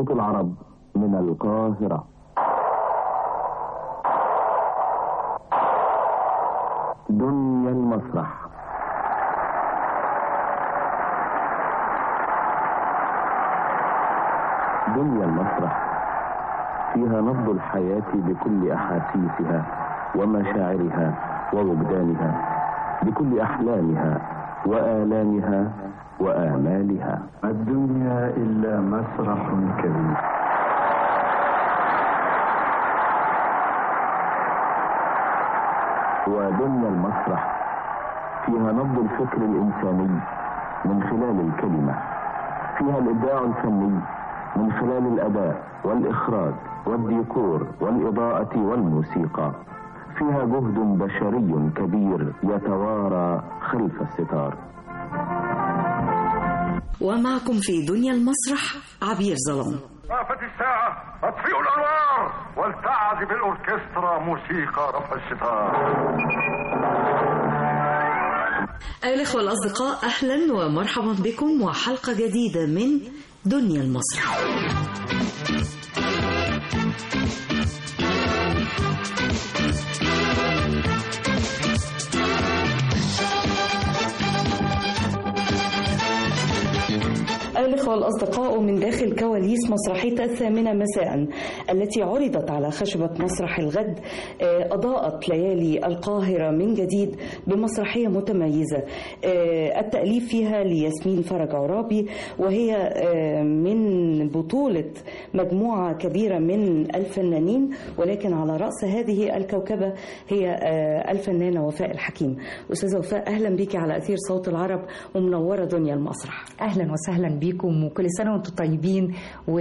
صوت العرب من القاهرة دنيا المسرح دنيا المسرح فيها نبض الحياة بكل أحاسيسها ومشاعرها ووجدانها بكل أحلامها وآلامها وآمالها الدنيا إلا مسرح كبير ودنيا المسرح فيها نبض الفكر الإنساني من خلال الكلمة فيها الإبداع الفني من خلال الأداء والإخراج والديكور والإضاءة والموسيقى فيها جهد بشري كبير يتوارى خلف الستار ومعكم في دنيا المسرح عبير ظلام وقفت الساعة اطفئوا الأنوار ولتعزف الأوركسترا موسيقى رفع الستار أيها الأخوة الأصدقاء أهلا ومرحبا بكم وحلقة جديدة من دنيا المسرح أيها الأخوة الأصدقاء من داخل كواليس مسرحية الثامنة مساء التي عرضت على خشبة مسرح الغد آه، أضاءت ليالي القاهرة من جديد بمسرحية متميزة آه، التأليف فيها لياسمين فرج عرابي وهي آه، من بطولة مجموعة كبيرة من الفنانين ولكن على رأس هذه الكوكبة هي آه، الفنانة وفاء الحكيم أستاذة وفاء أهلا بك على أثير صوت العرب ومنورة دنيا المسرح اهلا وسهلا بيكم وكل سنه وانتم طيبين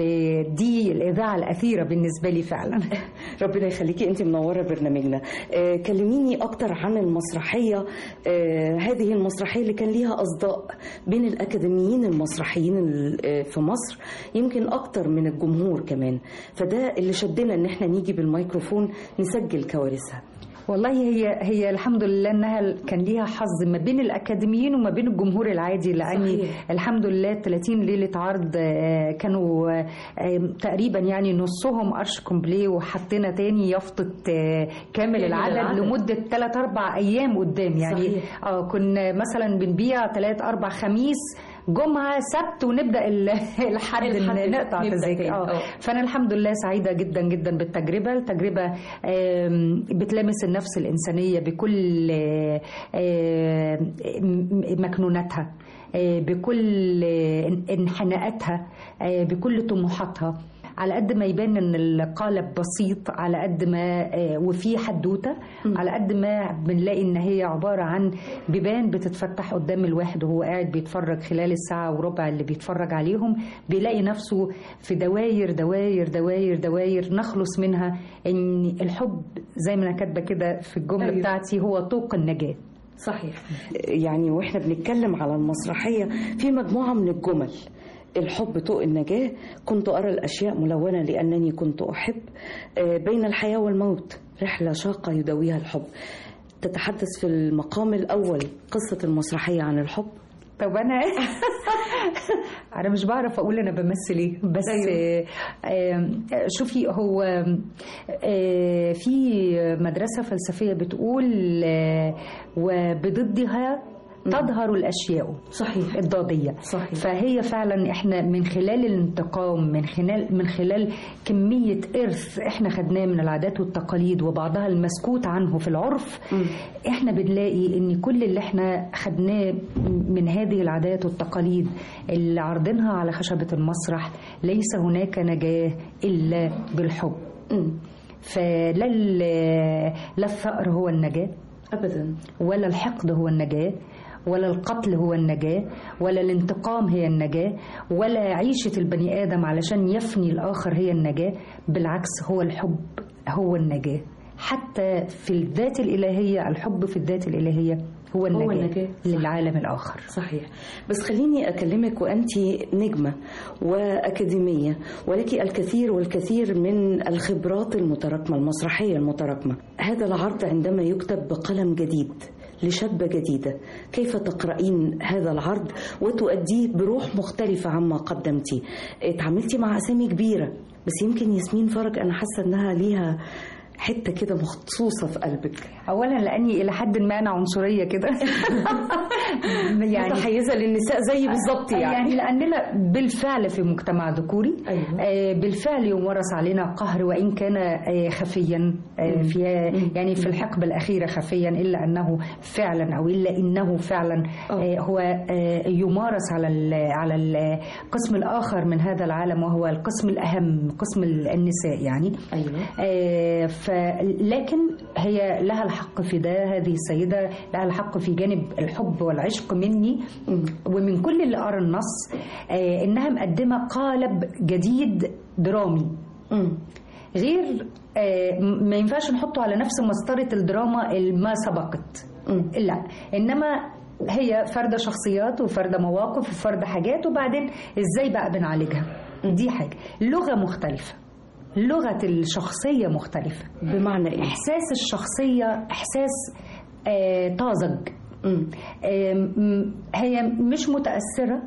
ودي الاذاعه الاثيره بالنسبه لي فعلا ربنا يخليكي انت منوره برنامجنا آه كلميني اكتر عن المسرحيه آه هذه المسرحيه اللي كان ليها اصداء بين الاكاديميين المسرحيين ال- آه في مصر يمكن اكتر من الجمهور كمان فده اللي شدنا ان احنا نيجي بالميكروفون نسجل كوارثها والله هي هي الحمد لله انها كان ليها حظ ما بين الاكاديميين وما بين الجمهور العادي لاني صحيح. الحمد لله 30 ليله عرض آه، كانوا آه، آه، تقريبا يعني نصهم ارش كومبلي وحطينا تاني يافطه آه، كامل العدد, العدد. لمده 3 4 ايام قدام يعني صحيح. اه كنا مثلا بنبيع 3 4 خميس جمعة سبت ونبدأ ال- الحد الحد إن نقطع نبدأ تذاكر تاني. اه آه. فانا الحمد لله سعيده جدا جدا بالتجربه التجربه آم، بتلامس النفس الانسانيه بكل آه، آه، م- مكنوناتها آه، بكل آه، انحناءاتها آه، بكل طموحاتها على قد ما يبان ان القالب بسيط على قد ما آه، وفي حدوته على قد ما بنلاقي ان هي عباره عن بيبان بتتفتح قدام الواحد وهو قاعد بيتفرج خلال الساعه وربع اللي بيتفرج عليهم بيلاقي نفسه في دواير دواير دواير دواير نخلص منها ان الحب زي ما انا كاتبه كده في الجمله أيوة. أيوه. بتاعتي هو طوق النجاه صحيح يعني واحنا بنتكلم على المسرحية في مجموعة من الجمل الحب طوق النجاة كنت أرى الأشياء ملونة لأنني كنت أحب آه، بين الحياة والموت رحلة شاقة يداويها الحب تتحدث في المقام الأول قصة المسرحية عن الحب طب انا انا مش بعرف اقول انا بمثل ايه بس أيوة. آه، آه، شوفي هو آه، في مدرسه فلسفيه بتقول آه، وبضدها تظهر الاشياء صحيح الضاديه صحيح. فهي فعلا احنا من خلال الانتقام من خلال من خلال كميه ارث احنا خدناه من العادات والتقاليد وبعضها المسكوت عنه في العرف احنا بنلاقي ان كل اللي احنا خدناه من هذه العادات والتقاليد اللي عارضينها على خشبه المسرح ليس هناك نجاه الا بالحب مم. فلا ال- لا الثأر هو النجاه أبدا ولا الحقد هو النجاة ولا القتل هو النجاة ولا الانتقام هي النجاة ولا عيشة البني آدم علشان يفني الآخر هي النجاة بالعكس هو الحب هو النجاة حتى في الذات الإلهية الحب في الذات الإلهية هو النجاة, هو النجاة، صح. للعالم الآخر صحيح بس خليني أكلمك وأنت نجمة وأكاديمية ولك الكثير والكثير من الخبرات المتراكمة المسرحية المتراكمة هذا العرض عندما يكتب بقلم جديد لشابة جديدة كيف تقرأين هذا العرض وتؤديه بروح مختلفة عما قدمتي اتعاملتي مع أسامي كبيرة بس يمكن ياسمين فرج أنا حاسة أنها ليها حتة كده مخصوصة في قلبك اولا لاني الى حد ما انا عنصريه كده يعني متحيزة للنساء زي بالظبط يعني, يعني لاننا بالفعل في مجتمع ذكوري أيوة. آه، بالفعل يمارس علينا قهر وان كان آه، خفيا آه، في يعني في الحقبه الاخيره خفيا الا انه فعلا او الا انه فعلا آه، هو آه، يمارس على ال- على القسم الاخر من هذا العالم وهو القسم الاهم قسم النساء يعني أيوة. آه، ف لكن هي لها الحق في ده هذه السيدة لها الحق في جانب الحب والعشق مني ومن كل اللي قرا النص آه، إنها مقدمة قالب جديد درامي مم. غير آه، م- ما ينفعش نحطه على نفس مسطرة الدراما اللي ما سبقت مم. لا إنما هي فردة شخصيات وفردة مواقف وفردة حاجات وبعدين إزاي بقى بنعالجها دي حاجة لغة مختلفة لغة الشخصية مختلفة بمعنى إيه؟ إحساس الشخصية إحساس آه طازج مم. آه م- هي مش متأثرة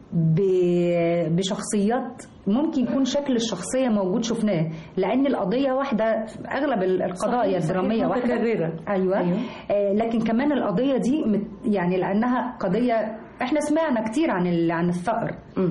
ب- بشخصيات ممكن يكون شكل الشخصية موجود شفناه لأن القضية واحدة اغلب ال- القضايا صحيح، الدرامية صحيح، واحدة متكررة. أيوة, أيوة. أيوة. آه لكن كمان القضية دي مت- يعني لأنها قضية احنا سمعنا كتير عن ال- عن الثأر مم.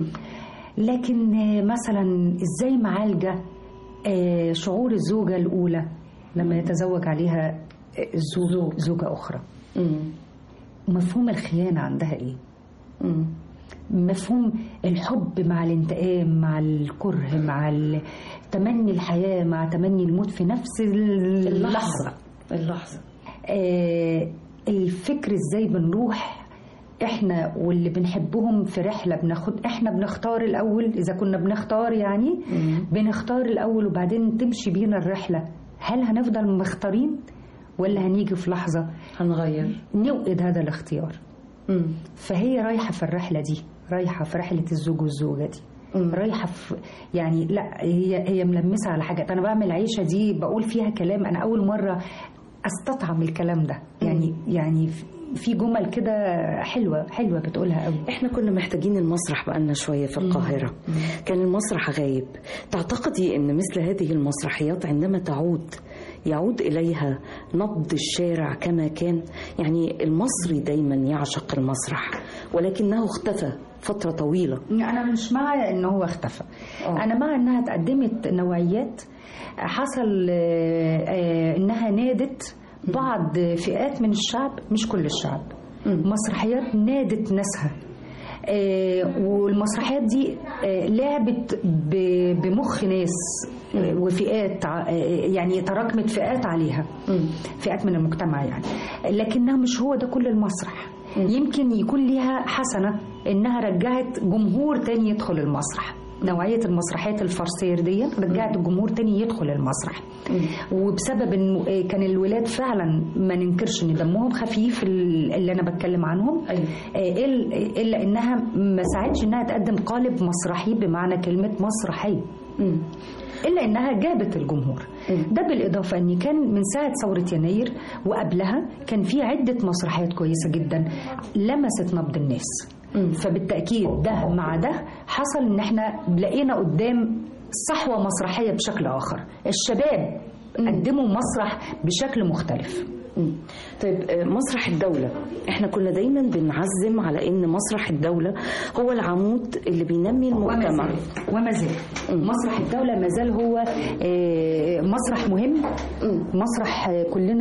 لكن آه، مثلا ازاي معالجه آه، شعور الزوجه الاولى لما يتزوج عليها آه، الزوج زوجه اخرى مم. مفهوم الخيانه عندها ايه مم. مفهوم الحب مع الانتقام مع الكره مع ال- تمني الحياه مع تمني الموت في نفس اللحظه اللحظة اللحظة آه، الفكر ازاي بنروح احنا واللي بنحبهم في رحله بناخد احنا بنختار الاول اذا كنا بنختار يعني بنختار الاول وبعدين تمشي بينا الرحله هل هنفضل مختارين ولا هنيجي في لحظه هنغير نوقد هذا الاختيار مم. فهي رايحه في الرحله دي رايحه في رحله الزوج والزوجه دي مم. رايحه في يعني لا هي هي ملمسه على حاجه انا بعمل عيشه دي بقول فيها كلام انا اول مره استطعم الكلام ده يعني يعني في جمل كده حلوه حلوه بتقولها قوي احنا كنا محتاجين المسرح بقالنا شوية في القاهرة كان المسرح غايب تعتقدي ان مثل هذه المسرحيات عندما تعود يعود إليها نبض الشارع كما كان يعني المصري دايما يعشق المسرح ولكنه اختفى فترة طويلة انا مش مع ان هو اختفى آه. انا مع انها اتقدمت نوعيات حصل آه، آه، انها نادت بعض فئات من الشعب مش كل الشعب مسرحيات نادت ناسها آه، والمسرحيات دي آه، لعبت ب- بمخ ناس آه، وفئات ع- آه، يعني تراكمت فئات عليها فئات من المجتمع يعني لكنها مش هو ده كل المسرح يمكن يكون ليها حسنة إنها رجعت جمهور تاني يدخل المسرح نوعية المسرحيات الفرسير دي رجعت الجمهور تاني يدخل المسرح وبسبب انه آه، كان الولاد فعلا ما ننكرش ان دمهم خفيف ال- اللي انا بتكلم عنهم أيوة. آه، إل- الا انها ما ساعدش انها تقدم قالب مسرحي بمعنى كلمة مسرحي الا انها جابت الجمهور ده بالاضافه ان كان من ساعه ثوره يناير وقبلها كان في عده مسرحيات كويسه جدا لمست نبض الناس فبالتاكيد ده مع ده حصل ان احنا لقينا قدام صحوه مسرحيه بشكل اخر الشباب قدموا مسرح بشكل مختلف مم. طيب آه، مسرح الدولة احنا كنا دايما بنعزم على ان مسرح الدولة هو العمود اللي بينمي المجتمع وما زال مسرح الدولة ما زال هو آه، مسرح مهم مسرح آه، كلنا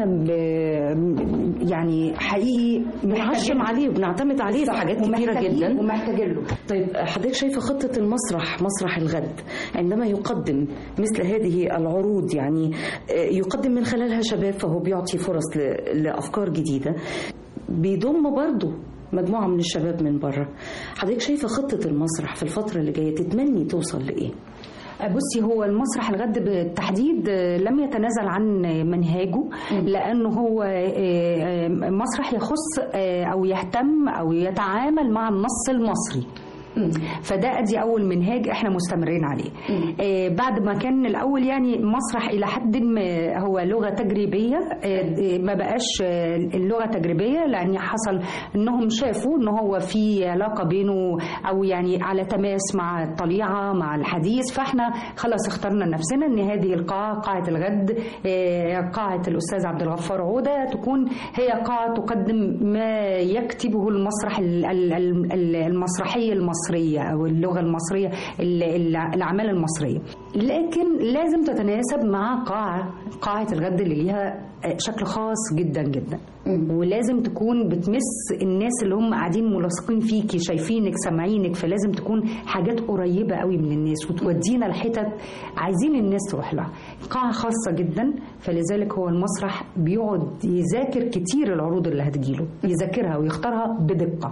ب- يعني حقيقي بنعشم عليه وبنعتمد عليه في حاجات كتيرة ومحتاجين- جدا ومحتاجين له طيب حضرتك شايفة خطة المسرح مسرح الغد عندما يقدم مثل هذه العروض يعني آه، يقدم من خلالها شباب فهو بيعطي فرص ل- لأفكار جديدة بيضم برضه مجموعة من الشباب من بره حضرتك شايفة خطة المسرح في الفترة اللي جاية تتمني توصل لإيه؟ بصي هو المسرح الغد بالتحديد آه، لم يتنازل عن منهاجه لانه هو آه، آه، مسرح يخص آه، او يهتم او يتعامل مع النص المصري فده ادي اول منهاج احنا مستمرين عليه آه بعد ما كان الاول يعني مسرح الى حد ما هو لغه تجريبيه آه ما بقاش آه اللغه تجريبيه لان حصل انهم شافوا ان هو في علاقه بينه او يعني على تماس مع الطليعه مع الحديث فاحنا خلاص اخترنا نفسنا ان هذه القاعه قاعه الغد آه قاعه الاستاذ عبد الغفار عوده تكون هي قاعه تقدم ما يكتبه المسرح ال- ال- ال- المسرحيه المصريه او اللغه المصريه ال- ال- الاعمال المصريه لكن لازم تتناسب مع قاعه قاعه الغد اللي ليها شكل خاص جدا جدا ولازم تكون بتمس الناس اللي هم قاعدين ملاصقين فيكي شايفينك سامعينك فلازم تكون حاجات قريبه قوي من الناس وتودينا لحتت عايزين الناس تروح لها قاعه خاصه جدا فلذلك هو المسرح بيقعد يذاكر كتير العروض اللي هتجيله يذاكرها ويختارها بدقه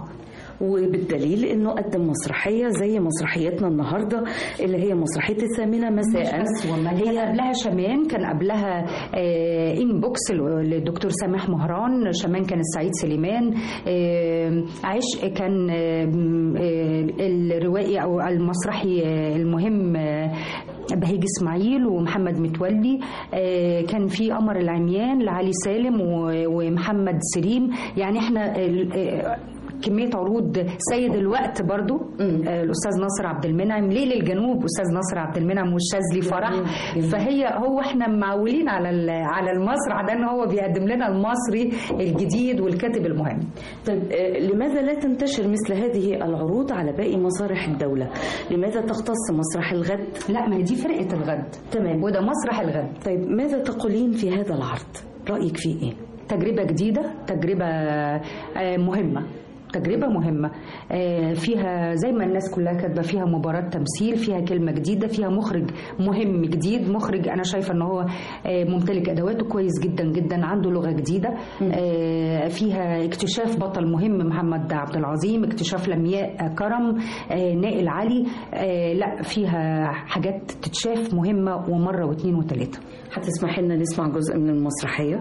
وبالدليل انه قدم مسرحيه زي مسرحيتنا النهارده اللي هي مسرحيه الثامنه مساء بس والله هي قبلها شمان كان قبلها آه ان بوكس للدكتور سامح مهران شمان كان السعيد سليمان آه عشق كان آه آه الروائي او المسرحي آه المهم آه بهيج اسماعيل ومحمد متولي آه كان في قمر العميان لعلي سالم و- ومحمد سليم يعني احنا ال- آه كمية عروض سيد الوقت برضو آه الأستاذ ناصر عبد المنعم ليل الجنوب أستاذ ناصر عبد المنعم والشاذلي فرح فهي هو احنا معولين على ال- على المسرح ده ان هو بيقدم لنا المصري الجديد والكاتب المهم طيب آه، لماذا لا تنتشر مثل هذه العروض على باقي مسارح الدولة؟ لماذا تختص مسرح الغد؟ لا ما هي دي فرقة الغد تمام وده مسرح الغد طيب ماذا تقولين في هذا العرض؟ رأيك فيه ايه؟ تجربة جديدة تجربة آه، مهمة تجربة مهمة آه، فيها زي ما الناس كلها كاتبة فيها مباراة تمثيل فيها كلمة جديدة فيها مخرج مهم جديد مخرج أنا شايفة أن هو آه، ممتلك أدواته كويس جدا جدا عنده لغة جديدة آه، فيها اكتشاف بطل مهم محمد عبد العظيم اكتشاف لمياء كرم آه، نائل علي آه، لا فيها حاجات تتشاف مهمة ومرة واثنين وثلاثة هتسمحي لنا نسمع جزء من المسرحية؟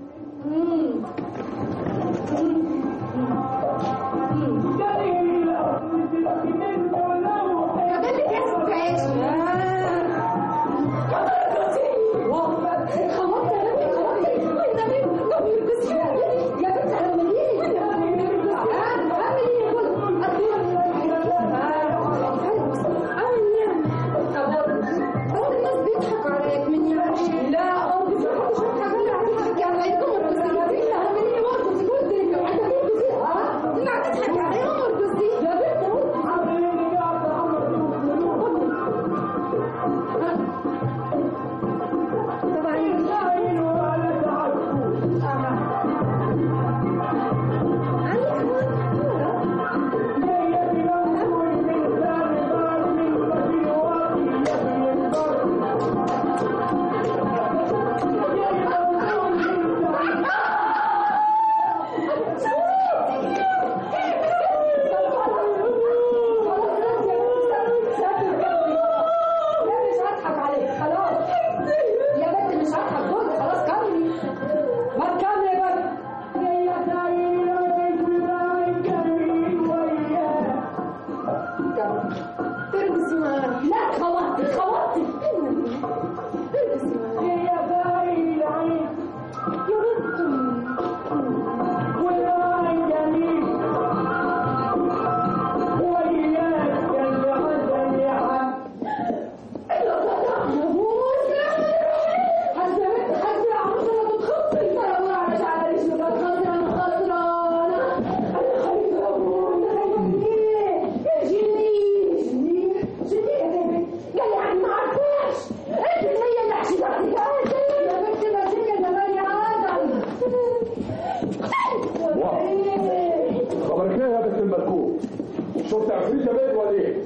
خبرك ايه يا بنت المركوب؟ شفت عفريت يا بنت ولا ايه؟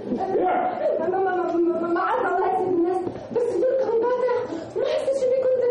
معاذ الله يسعد الناس بس دول كانوا بقى ما حسيتش اني كنت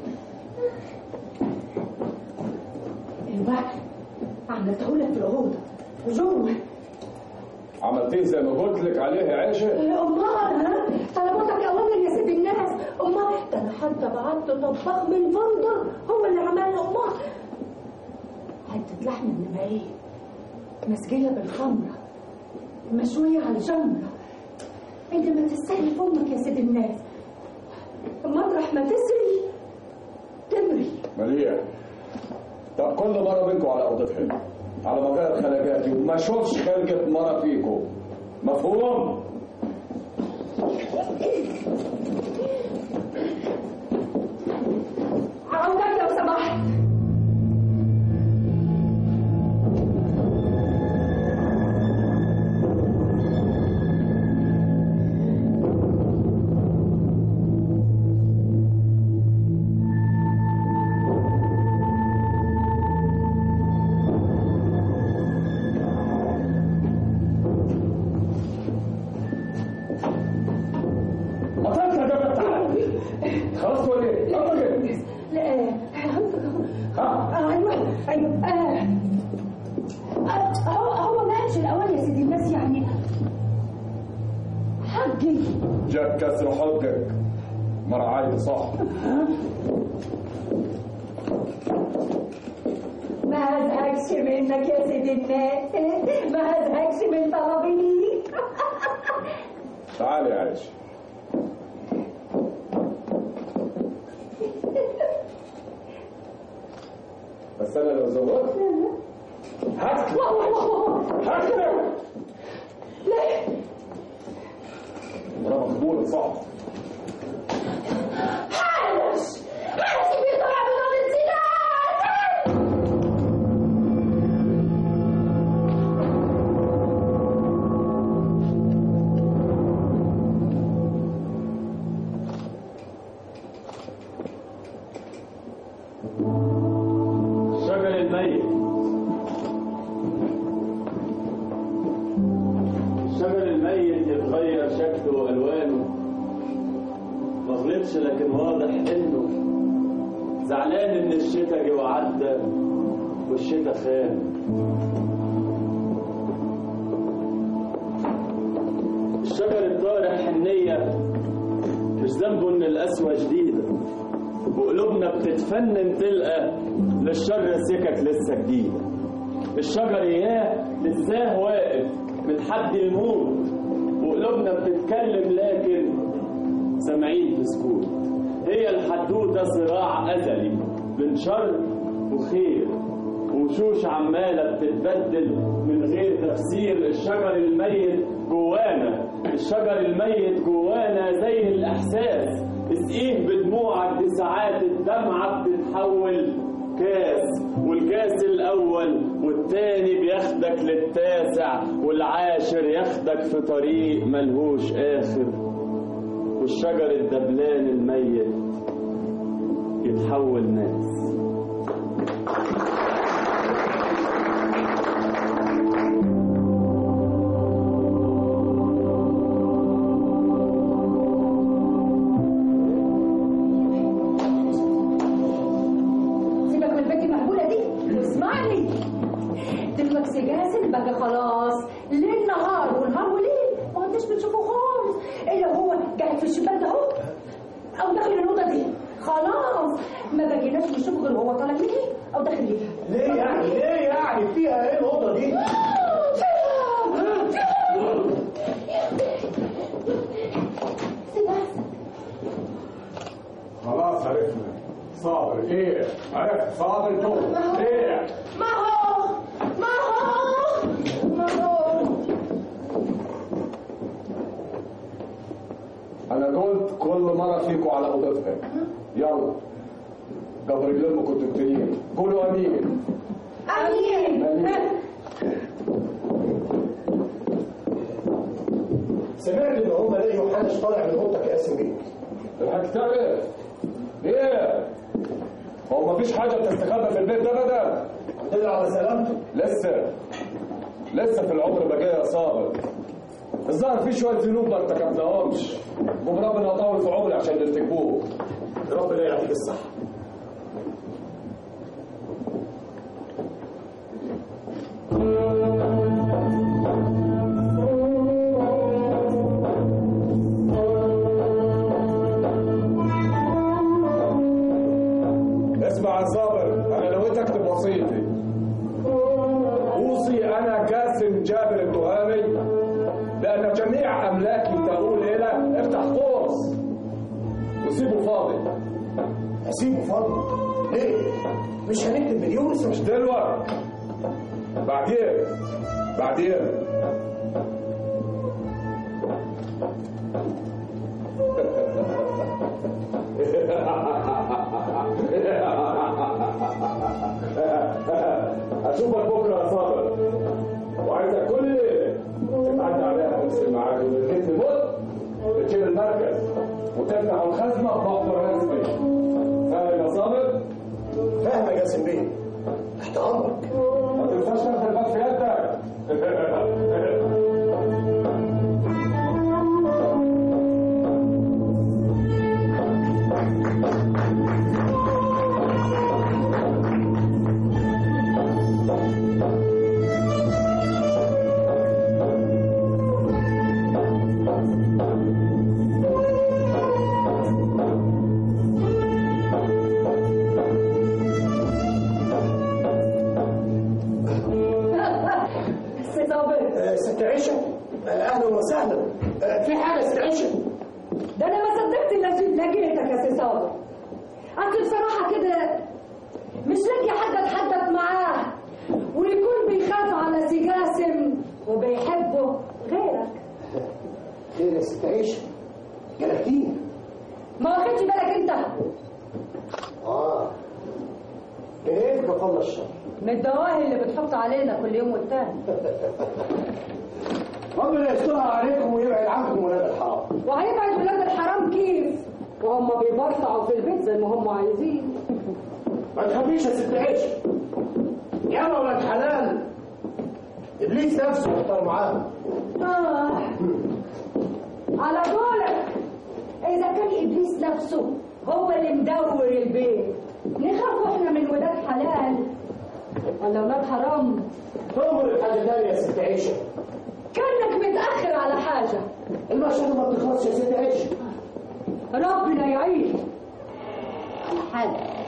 الوقت عملته لك في الاوضه وجوه عملت ايه زي ما قلت لك عليه يا عيشه؟ امال ها طلباتك اوامر يا سيد الناس امال ده انا حتى بعت طباخ من فندق هو اللي عمل له امال حته لحمه انما ايه مسجيه بالخمره مشوية على الجمرة انت ما تستاهل في امك يا سيد الناس مطرح ما تسري تمري مليح طب كل مرة منكم على أوضتها على مجال خلقاتي وما اشوفش خلقة مرة فيكم مفهوم؟ عودك لو سمحت قطعت يا جماعة تعالى خلاص ولا ايه؟ أمر إيه؟ لا ها؟ ايوه ايوه آه. آه، هو هو ماتش الاول يا سيدي الناس يعني حقي جاك كسر حقك مرة عايدة صح ما هزهقش منك يا سيدي الناس ما هزهقش من طلبي ليك تعالي يا عايشة بس أنا لو زودت هكتب هكتب لا أنا مقبول صح حالش حالش بيطلع من أرض السنان الشجر الميت الشجر الميت يتغير شكله والوانه ما غلطش لكن واضح انه زعلان ان الشتاء جه وعدى والشتاء خان الشجر الطارح حنية مش ذنبه ان القسوة جديدة وقلوبنا بتتفنن تلقى للشر سكك لسه جديدة الشجر اياه لساه واقف متحدي الموت وقلوبنا بتتكلم لكن سامعين في سكوت هي الحدوتة صراع أزلي بين شر وخير وشوش عمالة بتتبدل من غير تفسير الشجر الميت جوانا الشجر الميت جوانا زي الإحساس اسقيه بدموعك دي ساعات الدمعة بتتحول كاس والكاس الأول والتاني بياخدك للتاسع والعاشر ياخدك في طريق ملهوش آخر والشجر الدبلان الميت يتحول ناس سيبك من البنت المهبولة دي واسمعني دلوقتي جاسم بقى خلاص ليل نهار والنهار وليل ما انتش بتشوفه خالص الا هو قاعد في الشباك ده اهو او داخل الاوضه دي خلاص ما بقيناش نشوفه غير وهو طالع مني او داخل ليها ليه يعني ليه يعني فيها ايه الاوضه دي خلاص عرفنا صابر ايه عرفت صابر تو ايه ما هو ما هو ما هو انا قلت كل مره فيكم على اوضتها يلا قبل اللي كنتوا كتير قولوا امين امين سمعت ان هم لقيوا حاجه طالع من اوضتك يا قاسم بيه الحكتبه ايه هو مفيش حاجه بتستخبى في البيت ده ابدا تدعي على سلامته لسه لسه في العمر بقى يا صابر الظاهر في شويه ذنوب ما ارتكبناهمش قوم ربنا يطول في عمري عشان نرتكبوه ربنا يعطيك الصحه اسمع يا صابر انا نويت اكتب وصيتي اوصي انا جاسم جابر التهامي سيبه فاضي ليه؟ مش هنكتب مليون مش دلوقتي بعدين بعدين اشوفك بكره يا صابر وعايزك كل ليله تعدي عليها تمسك معاك وتجيب الموت تجيب المركز وتفتح الخزنه بمقبر رسمي فاهم يا صابر؟ فاهم يا جاسم بيه تحت امرك ما تنساش تاخد الباب في يدك ست صابر آه، ست عيشه آه، اهلا وسهلا آه، في حاجه ست عيشه ده انا ما صدقت إلا لقيتك يا سي صابر اصل بصراحه كده مش لاقي حد اتحدث معاه ويكون بيخاف على سي جاسم وبيحبه غيرك خير يا ست عيشه جالك كتير ما واخدش بالك انت اه ايه بفضل الشر من الدواهي اللي بتحط علينا كل يوم والتاني ربنا يسترها عليكم ويبعد عنكم ولاد الحرام وهيبعد ولاد الحرام كيف وهم بيبرطعوا في البيت زي ما هم عايزين ما تخافيش يا ست عيشه يا ولاد حلال ابليس نفسه اختار معاهم آه. على قولك إذا كان إبليس نفسه هو اللي مدور البيت نخاف إحنا من ولاد حلال ولا ولاد حرام تؤمر الحاجه تانية يا ست عيشه كأنك متأخر على حاجة المشهد ما بتخلصش يا ست عيشه ربنا يعين على حاجة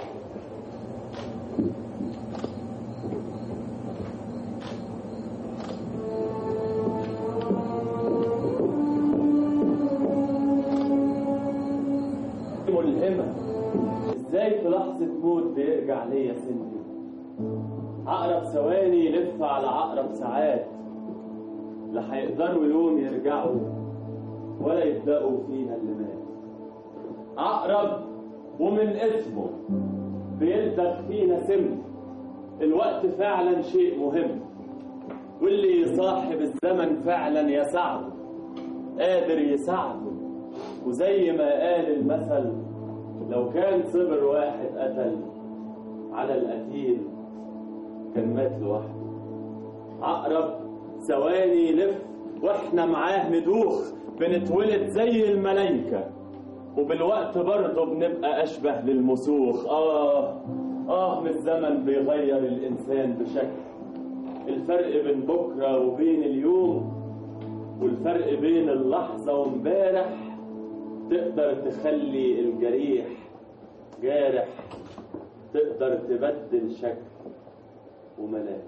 ملهمة ازاي في لحظة موت بيرجع ليا سندي عقرب ثواني يلف على عقرب ساعات لا هيقدروا يوم يرجعوا ولا يبدأوا فينا اللي مات عقرب ومن اسمه بيلدغ فينا سم الوقت فعلا شيء مهم واللي يصاحب الزمن فعلا يساعده قادر يساعده وزي ما قال المثل لو كان صبر واحد قتل على القتيل كان مات لوحده عقرب ثواني يلف واحنا معاه ندوخ بنتولد زي الملايكة وبالوقت برضه بنبقى أشبه للمسوخ آه آه من الزمن بيغير الإنسان بشكل الفرق بين بكرة وبين اليوم والفرق بين اللحظة وامبارح تقدر تخلي الجريح جارح تقدر تبدل شكل وملامح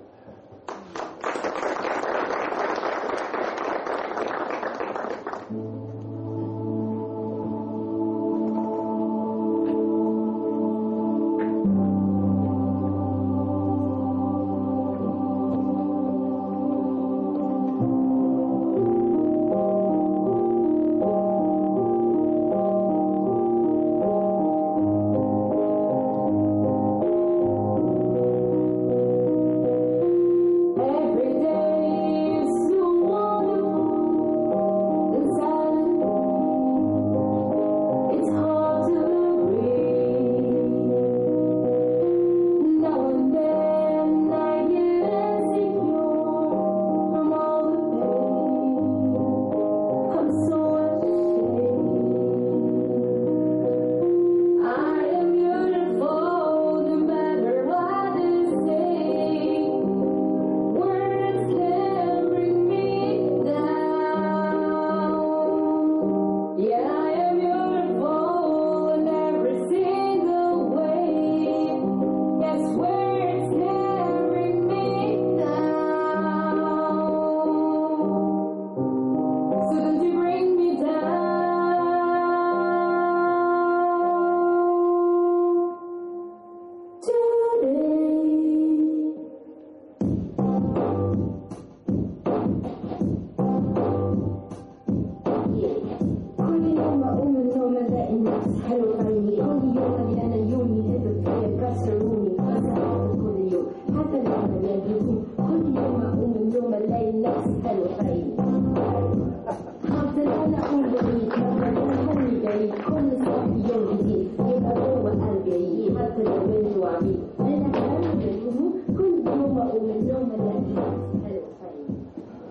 نفس حلو طريقي كل يوم اللي انا يومي هدف فيا بكسروني بسرعة كل يوم حتى لما يلاقيني كل يوم اقوم من النوم الاقي نفسي حلو طريقي هفضل انا اقول بعيد هفضل خلي بعيد كل صبح يوم جديد يبقى جوه قلبي عيد حتى لو بنت وعبيد انا انا بالهموم كل يوم اقوم من النوم الاقي نفسي حلو طريقي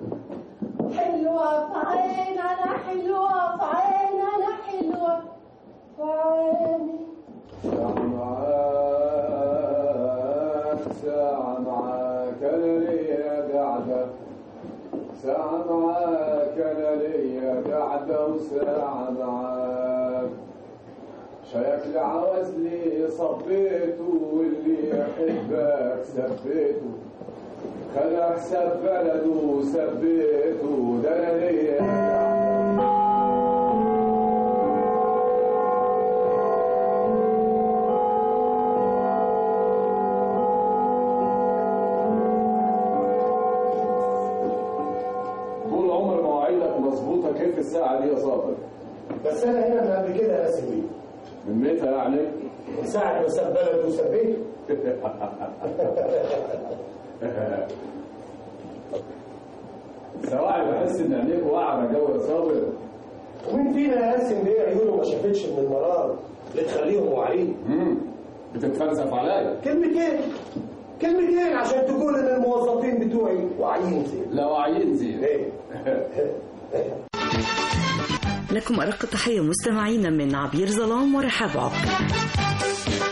حلوة في عين أنا حلوة في عين أنا حلوة في عيني ساعة معاك أنا ليا قعدة ساعة معاك أنا ليا قعدة وساعة معاك شايف عاوز لي صبيته واللي يحبك سبيته خلى حساب بلده سبيته ده أنا ليا طول عمر مواعيدك مظبوطة كيف الساعة دي يا صابر؟ بس انا هنا من قبل كده يا سيدي من متى يعني؟ من ساعة ما ساب بلده وسبيته سواعي بحس ان عينيك واعرة جو يا صابر ومين فينا يا قاسم ليه عيونه ما شافتش من المرار اللي تخليهم واعيين امم بتتفلسف عليا كلمتين كلمتين عشان تقول ان الموظفين بتوعي واعيين زين لا واعيين زين ايه لكم أرق تحية مستمعينا من عبير ظلام ورحاب عقل